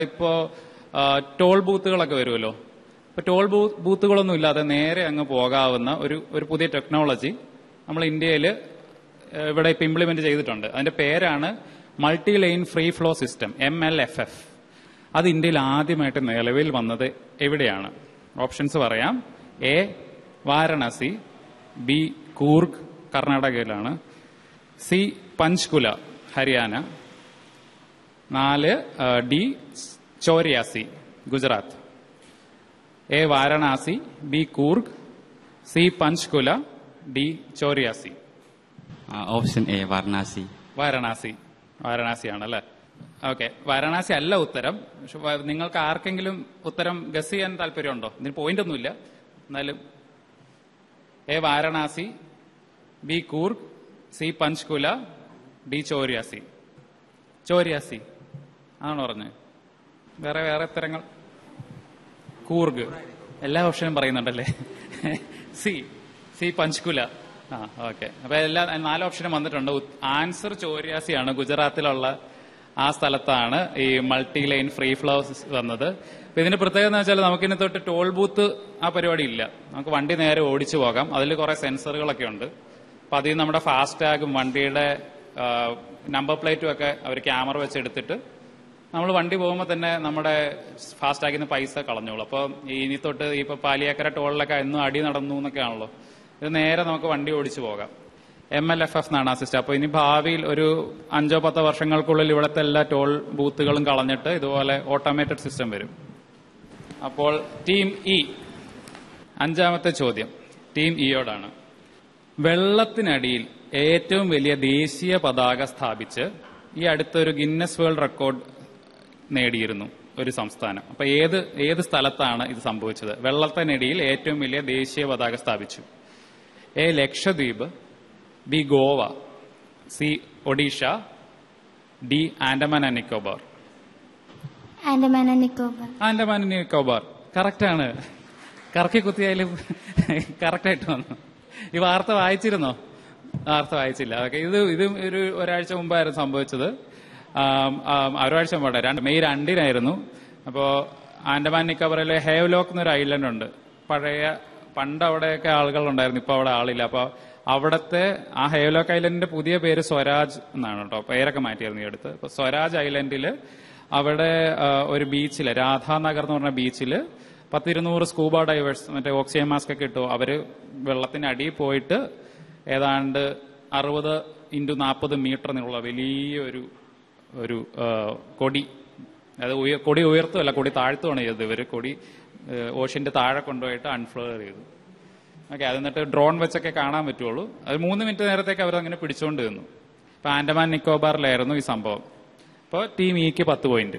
ഇപ്പോ ആ, ടോൾ ബൂത്തുകളൊക്കെ വരുമല്ലോ ഇപ്പൊ ടോൾ ബൂ- ബൂത്തുകളൊന്നും ഇല്ലാതെ നേരെ അങ്ങ് പോകാവുന്ന ഒരു ഒരു പുതിയ ടെക്നോളജി നമ്മൾ ഇന്ത്യയിൽ ഇവിടെ ഇപ്പൊ ഇംപ്ലിമെന്റ് ചെയ്തിട്ടുണ്ട് അതിന്റെ പേരാണ് multi line free flow system M L F F അത് ഇന്ത്യയിൽ ആദ്യമായിട്ട് നിലവിൽ വന്നത് എവിടെയാണ് ഓപ്ഷൻസ് പറയാം എ വാരണാസി ബി കൂർഗ് കർണാടകയിലാണ് സി പഞ്ച്കുല ഹരിയാന നാല് ആ, D Choriyasi Gujarat A Varanasi B Coorg C Panchkula D Choriyasi option A Varanasi Varanasi വാരണാസിയാണ് അല്ലേ ഓക്കെ വാരണാസി അല്ല ഉത്തരം പക്ഷെ വ- നിങ്ങൾക്ക് ആർക്കെങ്കിലും ഉത്തരം ഗസ് ചെയ്യാൻ താല്പര്യമുണ്ടോ ഇതിന് പോയിന്റ് ഒന്നുമില്ല എന്നാലും A Varanasi B Coorg C Panchkula D Choriyasi Choriyasi അതാണ് പറഞ്ഞത് വേറെ വേറെ ഉത്തരങ്ങൾ കൂർഗ് എല്ലാ ഓപ്ഷനും പറയുന്നുണ്ടല്ലേ സി സി പഞ്ച്കുല ആ ഓക്കെ അപ്പൊ എല്ലാ നാല് ഓപ്ഷനും വന്നിട്ടുണ്ട് ഉത്- ആൻസർ ചോരിയാസിയാണ് ഗുജറാത്തിലുള്ള ആ സ്ഥലത്താണ് ഈ മൾട്ടി ലൈൻ ഫ്രീ ഫ്ലോ വന്നത് അപ്പൊ ഇതിന്റെ പ്രത്യേകത എന്ന് വെച്ചാൽ നമുക്കിനി തൊട്ട് ടോൾ ബൂത്ത് ആ പരിപാടി ഇല്ല നമുക്ക് വണ്ടി നേരെ ഓടിച്ചു പോകാം അതിൽ കുറെ സെൻസറുകളൊക്കെ ഉണ്ട് അപ്പൊ അതിൽ നമ്മുടെ ഫാസ്ടാഗും വണ്ടിയുടെ നമ്പർ പ്ലേറ്റും ഒക്കെ അവർ ക്യാമറ വെച്ച് എടുത്തിട്ട് നമ്മൾ വണ്ടി പോകുമ്പോൾ തന്നെ നമ്മുടെ ഫാസ്ടാഗിൽ നിന്ന് പൈസ കളഞ്ഞോളൂ അപ്പോൾ ഇനി തൊട്ട് ഇപ്പൊ പാലിയേക്കര ടോളിലൊക്കെ എന്നും അടി നടന്നു എന്നൊക്കെ ആണല്ലോ ഇത് നേരെ നമുക്ക് വണ്ടി ഓടിച്ചു പോകാം എം എൽ എഫ് എഫ് എന്നാണ് ആ സിസ്റ്റം അപ്പോൾ ഇനി ഭാവിയിൽ ഒരു അഞ്ചോ പത്തോ വർഷങ്ങൾക്കുള്ളിൽ ഇവിടുത്തെ എല്ലാ ടോൾ ബൂത്തുകളും കളഞ്ഞിട്ട് ഇതുപോലെ ഓട്ടോമേറ്റഡ് സിസ്റ്റം വരും അപ്പോൾ ടീം ഇ അഞ്ചാമത്തെ ചോദ്യം ടീം ഇയോടാണ് വെള്ളത്തിനടിയിൽ ഏറ്റവും വലിയ ദേശീയ പതാക സ്ഥാപിച്ച് ഈ അടുത്തൊരു ഗിന്നസ് വേൾഡ് റെക്കോർഡ് നേടിയിരുന്നു ഒരു സംസ്ഥാനം അപ്പൊ ഏത് ഏത് സ്ഥലത്താണ് ഇത് സംഭവിച്ചത് വെള്ളത്തിനടിയിൽ ഏറ്റവും വലിയ ദേശീയ പതാക സ്ഥാപിച്ചു A Lakshadweep B Goa C Odisha D Andaman and Nicobar Andaman and Nicobar Andaman and Nicobar കറക്റ്റാണ് കറക്കി കുത്തിയാലും കറക്റ്റായിട്ട് വന്നു ഈ വാർത്ത വായിച്ചിരുന്നോ വാർത്ത വായിച്ചില്ല ഓക്കെ ഇത് ഇത് ഒരു ഒരാഴ്ച മുമ്പായിരുന്നു സംഭവിച്ചത് ആം, ആം, ഒരാഴ്ച മുമ്പാണ് രണ്ട് മെയ് രണ്ടിനായിരുന്നു അപ്പോ ആൻഡമാൻ നിക്കോബറിലെ ഹേവ്ലോക്ക് എന്നൊരു ഐലൻഡ് ഉണ്ട് പഴയ പണ്ട് അവിടെയൊക്കെ ആളുകൾ ഉണ്ടായിരുന്നു ഇപ്പൊ അവിടെ ആളില്ല അപ്പൊ അവിടത്തെ ആ ഹേവ്ലോക്ക് ഐലൻഡിന്റെ പുതിയ പേര് സ്വരാജ് എന്നാണ് കേട്ടോ പേരൊക്കെ മാറ്റിയായിരുന്നു ഈ അടുത്ത് അപ്പൊ സ്വരാജ് ഐലൻഡില് അവിടെ ആ, ഒരു ബീച്ചില് രാധാനഗർ എന്ന് പറഞ്ഞ ബീച്ചില് പത്തിരുന്നൂറ് സ്കൂബ ഡൈവേഴ്സ് മറ്റേ ഓക്സിജൻ മാസ്ക് ഒക്കെ ഇട്ടു അവര് വെള്ളത്തിന്റെ അടിയിൽ പോയിട്ട് ഏതാണ്ട് അറുപത് ഇൻറ്റു നാൽപ്പത് മീറ്റർ നീളമുള്ള വലിയൊരു ഒരു ആ, കൊടി അത് ഉയ കൊടി ഉയർത്തുമല്ല കൊടി താഴ്ത്തുമാണ് ചെയ്തത് ഇവര് കൊടി ഓഷ്യന്റെ താഴെ കൊണ്ടുപോയിട്ട് അൺഫ്ലവർ ചെയ്തു ഓക്കെ അത് എന്നിട്ട് ഡ്രോൺ വെച്ചൊക്കെ കാണാൻ പറ്റുള്ളൂ അത് മൂന്ന് മിനിറ്റ് നേരത്തേക്ക് അവർ അങ്ങനെ പിടിച്ചുകൊണ്ട് നിന്നു ഇപ്പൊ ആൻഡമാൻ നിക്കോബാറിലായിരുന്നു ഈ സംഭവം അപ്പോൾ ടീം ഇക്ക് പത്ത് പോയിന്റ്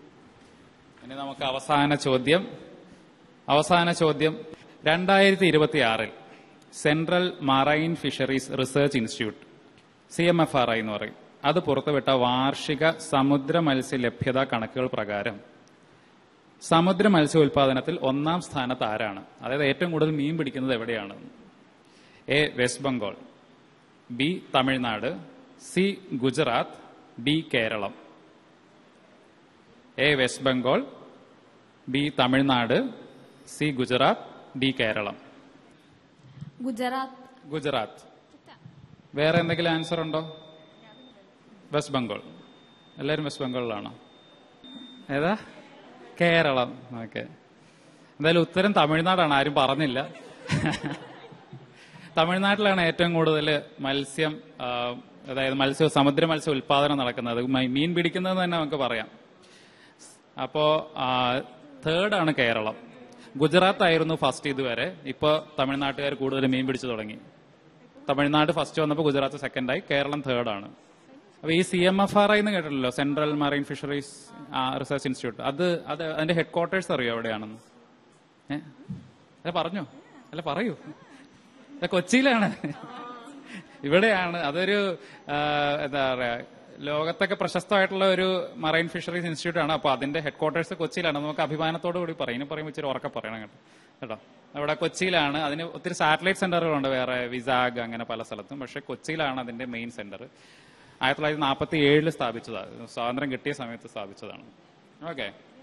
ഇനി നമുക്ക് അവസാന ചോദ്യം അവസാന ചോദ്യം രണ്ടായിരത്തി ഇരുപത്തി ആറിൽ central marine fisheries research institute C M F R I എന്ന് പറയും അത് പുറത്തുവിട്ട വാർഷിക സമുദ്ര മത്സ്യ ലഭ്യത കണക്കുകൾ പ്രകാരം സമുദ്ര മത്സ്യ ഉൽപാദനത്തിൽ ഒന്നാം സ്ഥാനത്ത് ആരാണ് അതായത് ഏറ്റവും കൂടുതൽ മീൻ പിടിക്കുന്നത് എവിടെയാണ് A West Bengal B Tamil Nadu C Gujarat D Keralam A West Bengal B Tamil Nadu C Gujarat D Keralam Gujarat Gujarat വേറെ എന്തെങ്കിലും ആൻസർ ഉണ്ടോ വെസ്റ്റ് ബംഗാൾ എല്ലാവരും വെസ്റ്റ് ബംഗാളിലാണോ ഏതാ കേരളം ഓക്കെ എന്തായാലും ഉത്തരം തമിഴ്നാടാണ് ആരും പറഞ്ഞില്ല തമിഴ്നാട്ടിലാണ് ഏറ്റവും കൂടുതൽ മത്സ്യം ആ, അതായത് മത്സ്യ സമുദ്ര മത്സ്യ ഉൽപാദനം നടക്കുന്നത് മ- മീൻ പിടിക്കുന്നത് തന്നെ നമുക്ക് പറയാം അപ്പോ തേർഡ് ആണ് കേരളം ഗുജറാത്ത് ആയിരുന്നു ഫസ്റ്റ് ഇതുവരെ ഇപ്പൊ തമിഴ്നാട്ടുകാർ കൂടുതൽ മീൻ പിടിച്ചു തുടങ്ങി തമിഴ്നാട് ഫസ്റ്റ് വന്നപ്പോൾ ഗുജറാത്ത് സെക്കൻഡായി കേരളം തേർഡ് ആണ് അപ്പൊ ഈ C M F R I എന്ന് കേട്ടിട്ടുണ്ടല്ലോ central marine fisheries research institute അത് അത് അതിന്റെ ഹെഡ് ക്വാർട്ടേഴ്സ് അറിയോ എവിടെയാണെന്ന് ഏ അല്ല പറഞ്ഞോ അല്ല പറയൂ അത് കൊച്ചിയിലാണ് ഇവിടെയാണ് അതൊരു ആ, എന്താ പറയാ ലോകത്തൊക്കെ പ്രശസ്തമായിട്ടുള്ള ഒരു മറൈൻ ഫിഷറീസ് ഇൻസ്റ്റിറ്റ്യൂട്ട് ആണ് അപ്പൊ അതിന്റെ ഹെഡ് ക്വാർട്ടേഴ്സ് കൊച്ചിയിലാണ് നമുക്ക് അഭിമാനത്തോടു കൂടി പറയും ഇനി പറയുമ്പോൾ ഇച്ചിരി ഉറക്കെ പറയണം കേട്ടോ കേട്ടോ അവിടെ കൊച്ചിയിലാണ് അതിന് ഒത്തിരി സാറ്റലൈറ്റ് സെന്ററുകളുണ്ട് വേറെ വിസാഗ് അങ്ങനെ പല സ്ഥലത്തും പക്ഷെ കൊച്ചിയിലാണ് അതിന്റെ മെയിൻ സെന്റർ ആയിരത്തി തൊള്ളായിരത്തി നാൽപ്പത്തി ഏഴിൽ സ്ഥാപിച്ചതാണ് സ്വാതന്ത്ര്യം കിട്ടിയ സമയത്ത് സ്ഥാപിച്ചതാണ് ഓക്കെ